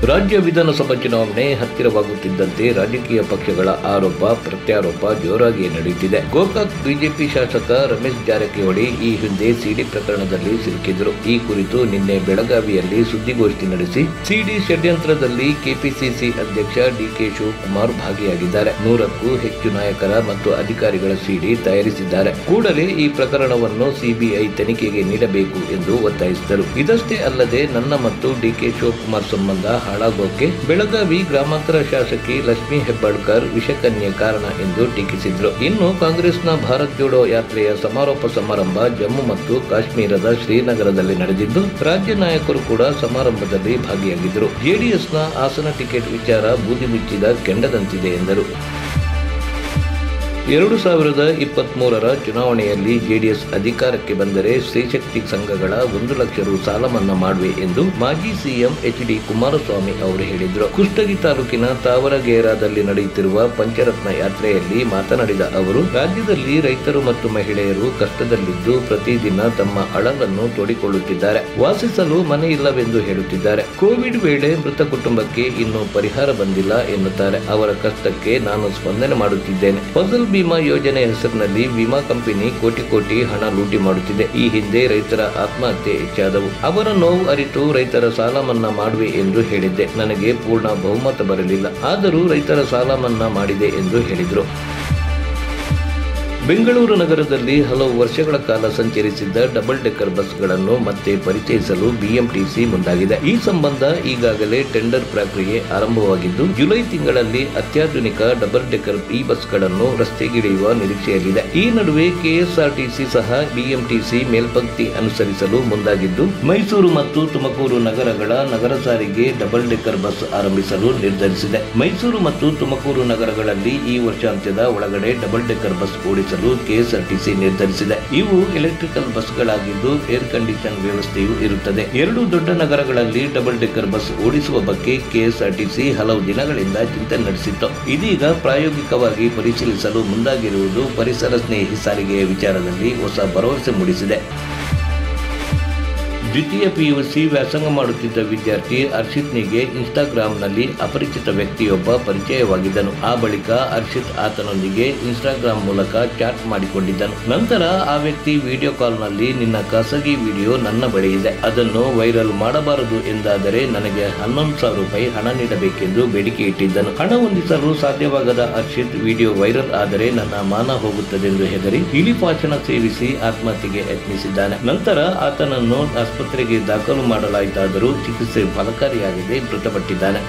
ರಾಜ್ಯ ವಿಧಾನಸಭಾ ಚುನಾವಣೆ ಹತ್ತಿರವಾಗುತ್ತಿದ್ದಂತೆ ರಾಜಕೀಯ ಪಕ್ಷಗಳ ಆರೋಪ ಪ್ರತ್ಯಾರೋಪ ಜೋರಾಗಿ ನಡೆಯುತ್ತಿದೆ ಗೋಕಾಕ್ ಬಿಜೆಪಿ ಶಾಸಕ ರಮೇಶ್ ಜಾರಕಿಹೊಳಿ ಈ ಹಿಂದೆ ಸಿಡಿ ಪ್ರಕರಣದಲ್ಲಿ ಸಿಲುಕಿದ್ರು ಈ ಕುರಿತು ನಿನ್ನೆ ಬೆಳಗಾವಿಯಲ್ಲಿ ಸುದ್ದಿಗೋಷ್ಠಿ ನಡೆಸಿ ಸಿಡಿ ಷಡ್ಯಂತ್ರದಲ್ಲಿ ಕೆಪಿಸಿಸಿ ಅಧ್ಯಕ್ಷ ಡಿಕೆ ಶಿವಕುಮಾರ್ ಭಾಗಿಯಾಗಿದ್ದಾರೆ ನೂರಕ್ಕೂ ಹೆಚ್ಚು ನಾಯಕರ ಮತ್ತು ಅಧಿಕಾರಿಗಳ ಸಿಡಿ ತಯಾರಿಸಿದ್ದಾರೆ ಕೂಡಲೇ ಈ ಪ್ರಕರಣವನ್ನು ಸಿಬಿಐ ತನಿಖೆಗೆ ನೀಡಬೇಕು ಎಂದು ಒತ್ತಾಯಿಸಿದರು ಇದಷ್ಟೇ ಅಲ್ಲದೆ ನನ್ನ ಮತ್ತು ಡಿಕೆ ಶಿವಕುಮಾರ್ ಸಂಬಂಧ ಹಾಳಾಗೋಕೆ ಬೆಳಗಾವಿ ಗ್ರಾಮಾಂತರ ಶಾಸಕಿ ಲಕ್ಷ್ಮೀ ಹೆಬ್ಬಾಳ್ಕರ್ ವಿಷಕನ್ಯೆ ಕಾರಣ ಎಂದು ಟೀಕಿಸಿದ್ರು ಇನ್ನು ಕಾಂಗ್ರೆಸ್ನ ಭಾರತ್ ಜೋಡೋ ಯಾತ್ರೆಯ ಸಮಾರೋಪ ಸಮಾರಂಭ ಜಮ್ಮು ಮತ್ತು ಕಾಶ್ಮೀರದ ಶ್ರೀನಗರದಲ್ಲಿ ನಡೆದಿದ್ದು ರಾಜ್ಯ ನಾಯಕರು ಕೂಡ ಸಮಾರಂಭದಲ್ಲಿ ಭಾಗಿಯಾಗಿದ್ದರು ಜೆಡಿಎಸ್ನ ಹಾಸನ ಟಿಕೆಟ್ ವಿಚಾರ ಬೂದಿ ಮುಚ್ಚಿದ ಕೆಂಡದಂತಿದೆ ಎಂದರು ಎರಡು ಸಾವಿರದ ಇಪ್ಪತ್ಮೂರರ ಚುನಾವಣೆಯಲ್ಲಿ ಜೆಡಿಎಸ್ ಅಧಿಕಾರಕ್ಕೆ ಬಂದರೆ ಸ್ತ್ರೀಶಕ್ತಿ ಸಂಘಗಳ ಒಂದು ಲಕ್ಷ ರು ಸಾಲ ಮನ್ನಾ ಮಾಡುವೆ ಎಂದು ಮಾಜಿ ಸಿಎಂ ಎಚ್ ಡಿ ಕುಮಾರಸ್ವಾಮಿ ಅವರು ಹೇಳಿದರು ಕುಷ್ಟಗಿ ತಾಲೂಕಿನ ತಾವರಗೇರಾದಲ್ಲಿ ನಡೆಯುತ್ತಿರುವ ಪಂಚರತ್ನ ಯಾತ್ರೆಯಲ್ಲಿ ಮಾತನಾಡಿದ ಅವರು ರಾಜ್ಯದಲ್ಲಿ ರೈತರು ಮತ್ತು ಮಹಿಳೆಯರು ಕಷ್ಟದಲ್ಲಿದ್ದು ಪ್ರತಿದಿನ ತಮ್ಮ ಅಳಲನ್ನು ತೋಡಿಕೊಳ್ಳುತ್ತಿದ್ದಾರೆ ವಾಸಿಸಲು ಮನೆ ಇಲ್ಲವೆಂದು ಹೇಳುತ್ತಿದ್ದಾರೆ ಕೋವಿಡ್ ವೇಳೆ ಮೃತ ಕುಟುಂಬಕ್ಕೆ ಇನ್ನೂ ಪರಿಹಾರ ಬಂದಿಲ್ಲ ಎನ್ನುತ್ತಾರೆ ಅವರ ಕಷ್ಟಕ್ಕೆ ನಾನು ಸ್ಪಂದನೆ ಮಾಡುತ್ತಿದ್ದೇನೆ ಫಸಲ್ ಬಿಮಾ ಯೋಜನೆ ಹೆಸರಿನಲ್ಲಿ ವಿಮಾ ಕಂಪನಿ ಕೋಟಿ ಕೋಟಿ ಹಣ ಲೂಟಿ ಮಾಡುತ್ತಿದೆ ಈ ಹಿಂದೆ ರೈತರ ಆತ್ಮಹತ್ಯೆ ಹೆಚ್ಚಾದವು ಅವರ ನೋವು ಅರಿತು ರೈತರ ಸಾಲ ಮನ್ನಾ ಮಾಡುವೆ ಎಂದು ಹೇಳಿದ್ದೆ ನನಗೆ ಪೂರ್ಣ ಬಹುಮತ ಬರಲಿಲ್ಲ ಆದರೂ ರೈತರ ಸಾಲ ಮನ್ನಾ ಮಾಡಿದೆ ಎಂದು ಹೇಳಿದರು ಬೆಂಗಳೂರು ನಗರದಲ್ಲಿ ಹಲವು ವರ್ಷಗಳ ಕಾಲ ಸಂಚರಿಸಿದ್ದ ಡಬಲ್ ಡೆಕ್ಕರ್ ಬಸ್ಗಳನ್ನು ಮತ್ತೆ ಪರಿಚಯಿಸಲು ಬಿಎಂಟಿಸಿ ಮುಂದಾಗಿದೆ ಈ ಸಂಬಂಧ ಈಗಾಗಲೇ ಟೆಂಡರ್ ಪ್ರಕ್ರಿಯೆ ಆರಂಭವಾಗಿದ್ದು ಜುಲೈ ತಿಂಗಳಲ್ಲಿ ಅತ್ಯಾಧುನಿಕ ಡಬಲ್ ಡೆಕ್ಕರ್ ಈ ಬಸ್ಗಳನ್ನು ರಸ್ತೆಗಿಳಿಯುವ ನಿರೀಕ್ಷೆಯಲ್ಲಿದೆ ಈ ನಡುವೆ ಕೆಎಸ್ಆರ್ಟಿಸಿ ಸಹ ಬಿಎಂಟಿಸಿ ಮೇಲ್ಪಂಕ್ತಿ ಅನುಸರಿಸಲು ಮುಂದಾಗಿದ್ದು ಮೈಸೂರು ಮತ್ತು ತುಮಕೂರು ನಗರಗಳ ನಗರ ಸಾರಿಗೆ ಡಬಲ್ ಡೆಕ್ಕರ್ ಬಸ್ ಆರಂಭಿಸಲು ನಿರ್ಧರಿಸಿದೆ ಮೈಸೂರು ಮತ್ತು ತುಮಕೂರು ನಗರಗಳಲ್ಲಿ ಈ ವರ್ಷಾಂತ್ಯದ ಒಳಗಡೆ ಡಬಲ್ ಡೆಕ್ಕರ್ ಬಸ್ ಓಡಿಸಲು ಕೆಎಸ್ಆರ್ಟಿಸಿ ನಿರ್ಧರಿಸಿದೆ ಇವು ಎಲೆಕ್ಟ್ರಿಕಲ್ ಬಸ್ಗಳಾಗಿದ್ದು ಏರ್ ಕಂಡೀಷನ್ ವ್ಯವಸ್ಥೆಯೂ ಇರುತ್ತದೆ ಎರಡು ದೊಡ್ಡ ನಗರಗಳಲ್ಲಿ ಡಬಲ್ ಡೆಕ್ಕರ್ ಬಸ್ ಓಡಿಸುವ ಬಗ್ಗೆ ಕೆಎಸ್ಆರ್ಟಿಸಿ ಹಲವು ದಿನಗಳಿಂದ ಚಿಂತನೆ ನಡೆಸಿತ್ತು ಇದೀಗ ಪ್ರಾಯೋಗಿಕವಾಗಿ ಪರಿಶೀಲಿಸಲು ಮುಂದಾಗಿರುವುದು ಪರಿಸರ ಸ್ನೇಹಿ ಸಾರಿಗೆಯ ವಿಚಾರದಲ್ಲಿ ಹೊಸ ಭರವಸೆ ಮೂಡಿಸಿದೆ ದ್ವಿತೀಯ ಪಿಯುಸಿ ವ್ಯಾಸಂಗ ಮಾಡುತ್ತಿದ್ದ ವಿದ್ಯಾರ್ಥಿ ಹರ್ಷಿತ್ನಿಗೆ ಇನ್ಸ್ಟಾಗ್ರಾಂನಲ್ಲಿ ಅಪರಿಚಿತ ವ್ಯಕ್ತಿಯೊಬ್ಬ ಪರಿಚಯವಾಗಿದ್ದನು ಆ ಬಳಿಕ ಹರ್ಷಿತ್ ಆತನೊಂದಿಗೆ ಇನ್ಸ್ಟಾಗ್ರಾಂ ಮೂಲಕ ಚಾಟ್ ಮಾಡಿಕೊಂಡಿದ್ದನು ನಂತರ ಆ ವ್ಯಕ್ತಿ ವಿಡಿಯೋ ಕಾಲ್ನಲ್ಲಿ ನಿನ್ನ ಖಾಸಗಿ ವಿಡಿಯೋ ನನ್ನ ಬಳಿ ಇದೆ ಅದನ್ನು ವೈರಲ್ ಮಾಡಬಾರದು ಎಂದಾದರೆ ನನಗೆ ಹನ್ನೊಂದು ಸಾವಿರ ರೂಪಾಯಿ ಹಣ ನೀಡಬೇಕೆಂದು ಬೇಡಿಕೆ ಇಟ್ಟಿದ್ದನು ಹಣ ಹೊಂದಿಸಲು ಸಾಧ್ಯವಾಗದ ಹರ್ಷಿತ್ ವಿಡಿಯೋ ವೈರಲ್ ಆದರೆ ನನ್ನ ಮಾನ ಹೋಗುತ್ತದೆಂದು ಹೆದರಿ ಇಲಿಪಾಚನ ಸೇವಿಸಿ ಆತ್ಮಹತ್ಯೆಗೆ ಯತ್ನಿಸಿದ್ದಾನೆ ನಂತರ ಆತನನ್ನು ಆಸ್ಪತ್ರೆಗೆ ದಾಖಲು ಮಾಡಲಾಯಿತಾದರೂ ಚಿಕಿತ್ಸೆ ಫಲಕಾರಿಯಾಗದೆ ಮೃತಪಟ್ಟಿದ್ದಾನೆ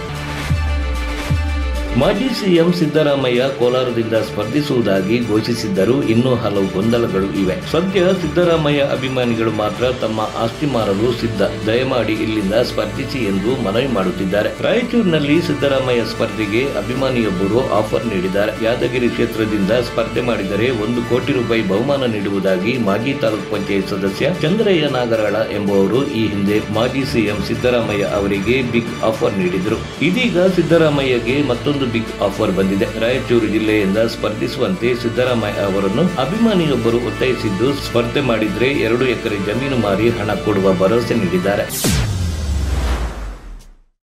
ಮಾಜಿ ಸಿಎಂ ಸಿದ್ದರಾಮಯ್ಯ ಕೋಲಾರದಿಂದ ಸ್ಪರ್ಧಿಸುವುದಾಗಿ ಘೋಷಿಸಿದ್ದರೂ ಇನ್ನೂ ಹಲವು ಗೊಂದಲಗಳು ಇವೆ ಸದ್ಯ ಸಿದ್ದರಾಮಯ್ಯ ಅಭಿಮಾನಿಗಳು ಮಾತ್ರ ತಮ್ಮ ಆಸ್ತಿ ಮಾರಲು ಸಿದ್ಧ ದಯಮಾಡಿ ಇಲ್ಲಿಂದ ಸ್ಪರ್ಧಿಸಿ ಎಂದು ಮನವಿ ಮಾಡುತ್ತಿದ್ದಾರೆ ರಾಯಚೂರಿನಲ್ಲಿ ಸಿದ್ದರಾಮಯ್ಯ ಸ್ಪರ್ಧೆಗೆ ಅಭಿಮಾನಿಯೊಬ್ಬರು ಆಫರ್ ನೀಡಿದ್ದಾರೆ ಯಾದಗಿರಿ ಕ್ಷೇತ್ರದಿಂದ ಸ್ಪರ್ಧೆ ಮಾಡಿದರೆ ಒಂದು ಕೋಟಿ ರೂಪಾಯಿ ಬಹುಮಾನ ನೀಡುವುದಾಗಿ ಮಾಜಿ ತಾಲೂಕ್ ಪಂಚಾಯತ್ ಸದಸ್ಯ ಚಂದ್ರಯ್ಯ ನಾಗರಾಳ ಎಂಬುವರು ಈ ಹಿಂದೆ ಮಾಜಿ ಸಿಎಂ ಸಿದ್ದರಾಮಯ್ಯ ಅವರಿಗೆ ಬಿಗ್ ಆಫರ್ ನೀಡಿದರು ಇದೀಗ ಸಿದ್ದರಾಮಯ್ಯಗೆ ಮತ್ತೊಂದು ಬಿಗ್ ಆಫರ್ ಬಂದಿದೆ ರಾಯಚೂರು ಜಿಲ್ಲೆಯಿಂದ ಸ್ಪರ್ಧಿಸುವಂತೆ ಸಿದ್ದರಾಮಯ್ಯ ಅವರನ್ನು ಅಭಿಮಾನಿಯೊಬ್ಬರು ಒತ್ತಾಯಿಸಿದ್ದು ಸ್ಪರ್ಧೆ ಮಾಡಿದ್ರೆ ಎರಡು ಎಕರೆ ಜಮೀನು ಮಾರಿ ಹಣ ಕೊಡುವ ಭರವಸೆ ನೀಡಿದ್ದಾರೆ